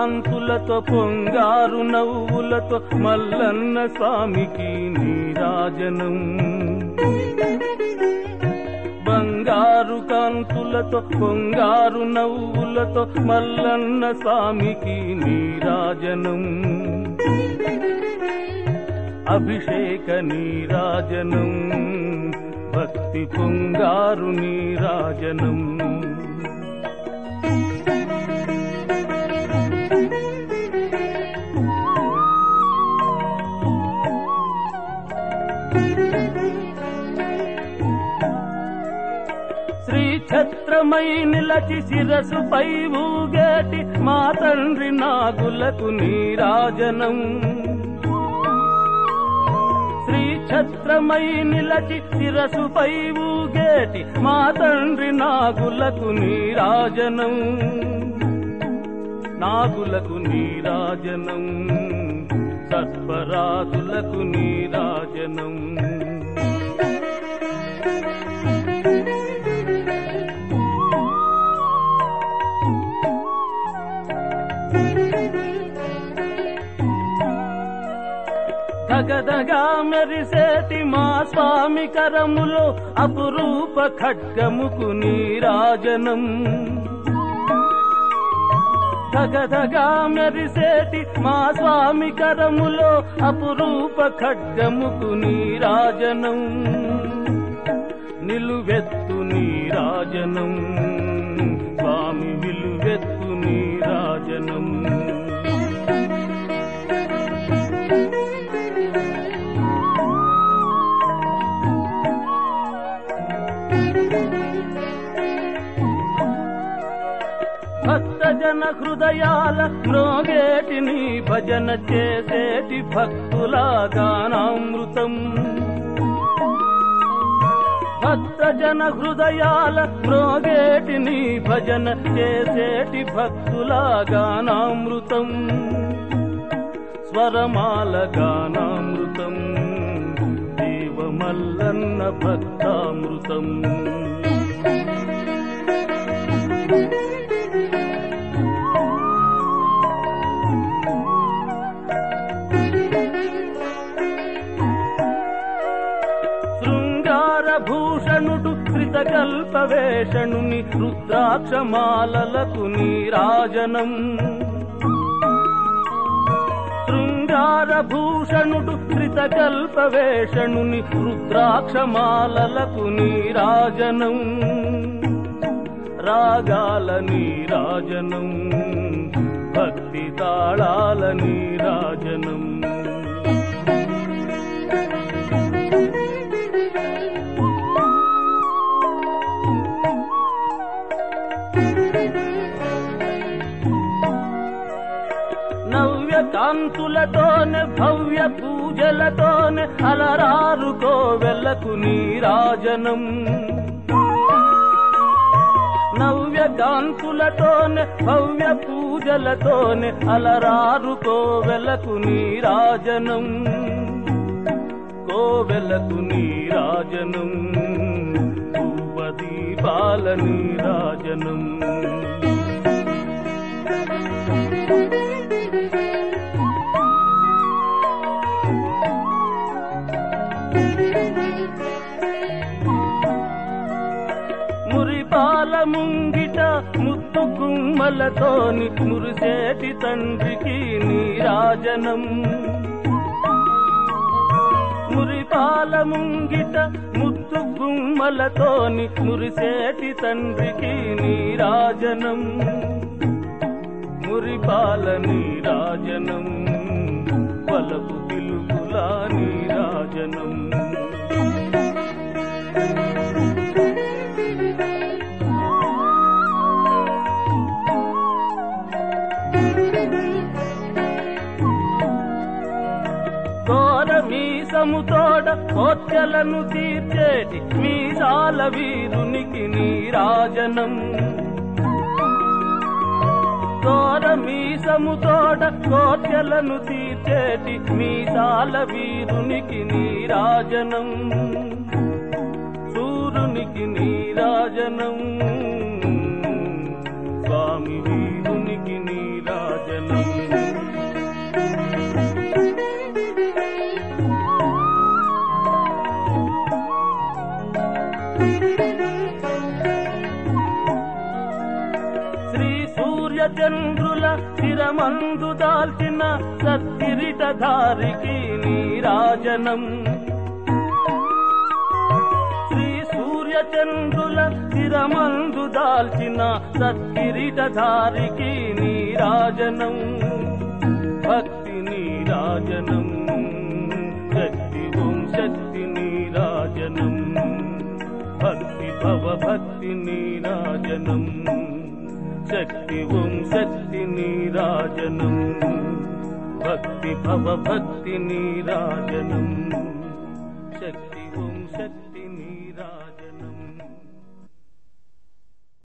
కాంతులతో పొంగారు నవ్వులతో మల్లన్న స్వామికి నీరాజనం బంగారు కాంతులతో పొంగారు నవ్వులతో మల్లన్న స్వామికి నీరాజనం అభిషేక నీరాజనం భక్తి పొంగారు నీరాజనం శ్రీ ఛత్రమై నిలచి శిరసుపై ఊగేటి మా తండ్రి నాగులకు నీరాజనం శ్రీ ఛత్రమై నిలచి శిరసుపై ఊగేటి మా తండ్రి నాగులకు నీరాజనం నాగులకు నీరాజనం సత్పరాదులకు నీరాజనం దగదగా మెరిసేటి మా స్వామి కరములో అపురూప ఖడ్గముకు నీరాజనం దగదగా మెరిసేటి మా స్వామి కరములో అపురూప ఖడ్గముకు నీరాజనం నిలువెత్తు నీరాజనం స్వామి విలువెత్తు నీరాజనం భక్తజన హృదయాల మ్రోగేటి నీ భజన చేసేటి భక్తుల గానామృతం భక్తజన హృదయాల మ్రోగేటి నీ భజన చేసేటి భక్తుల గానామృతం స్వరమాల గానామృతం దేవమల్లన్న భక్తామృతం శృంగార భూషణుడు కృతకల్పవేషణుని రుద్రాక్షమాలలకు నీరాజనం శృంగార భూషణుడు కృతకల్పవేషణుని రుద్రాక్షమాలలకు నీరాజనం రాగాల నీరాజనం భక్తి తాళాల నీరాజనం నవ్య కాంతులతోనే భవ్య పూజలతోనే అలరారు కోవెలకు నీరాజనం నవ్య కాంతులతోనే భవ్య పూజలతోనే అలరారు కోవెలకు నీరాజనం కోవెలకు నీరాజనం దీపాల నీరాజనం మురిపాల ముంగిట ముత్తు గుమ్మలతోని మురిసేటి తండ్రికి నీరాజనం మురిపాల ముంగిట ముత్తు గుమ్మలతోని మురిసేటి తండ్రికి నీరాజనం మురిపాల నీరాజనం పలపు పిలుపులా నీరాజనం తోడ మీసముతోడ కోర్చెలను తీర్చేటి మీసాల వీరునికి నీరాజనం తోడ మీసముతోడ కోర్చెలను తీర్చేటి మీసాల వీరునికి నీరాజనం సూర్యునికి నీరాజనం స్వామి వీరునికి నీరాజనం శ్రీ సూర్య చంద్రుల శిరమందు దాల్చిన సత్కిరీట ధారికి నీరాజనం శ్రీ సూర్య చంద్రుల శిరమందు దాల్చిన సత్కిరీట ధారికి నీరాజనం భక్తి నీరాజనం శక్తి ఓం శక్తి నీరాజనం భక్తి భవ భక్తి నీరాజనం శక్తి ఓం శక్తి నీరాజనం భక్తి భవ భక్తి నీరాజనం శక్తి